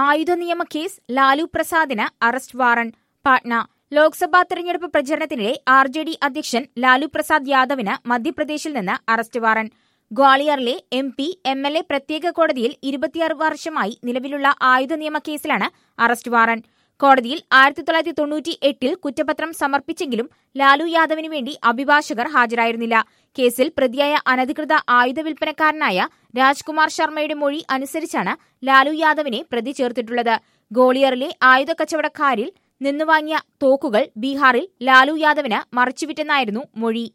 ആയുധ നിയമ കേസ് ലാലു പ്രസാദിന് അറസ്റ്റ് വാറണ്ട് പാട്ന ലോക്സഭാ തെരഞ്ഞെടുപ്പ് പ്രചരണത്തിനിടെ ആർ ജെ ഡി അധ്യക്ഷൻ ലാലു പ്രസാദ് യാദവിന് മധ്യപ്രദേശിൽ നിന്ന് അറസ്റ്റ് വാറണ്ട് ഗ്വാളിയറിലെ M P M L A പ്രത്യേക കോടതിയിൽ ഇരുപത്തിയാറ് വർഷമായി നിലവിലുള്ള ആയുധ നിയമ കേസിലാണ് അറസ്റ്റ് വാറണ്ട് കോടതിയിൽ ആയിരത്തി തൊള്ളായിരത്തി തൊണ്ണൂറ്റി എട്ടിൽ കുറ്റപത്രം സമർപ്പിച്ചെങ്കിലും ലാലു യാദവിന് വേണ്ടി അഭിഭാഷകർ ഹാജരായിരുന്നില്ല കേസിൽ പ്രതിയായ അനധികൃത ആയുധ വിൽപ്പനക്കാരനായ രാജ്കുമാർ ശർമ്മയുടെ മൊഴി അനുസരിച്ചാണ് ലാലു യാദവിനെ പ്രതി ചേർത്തിട്ടുള്ളത് ഗോളിയറിലെ ആയുധ കച്ചവടക്കാരിൽ നിന്ന് വാങ്ങിയ തോക്കുകൾ ബീഹാറിൽ ലാലു യാദവിന് മറിച്ചുവിറ്റെന്നായിരുന്നു മൊഴി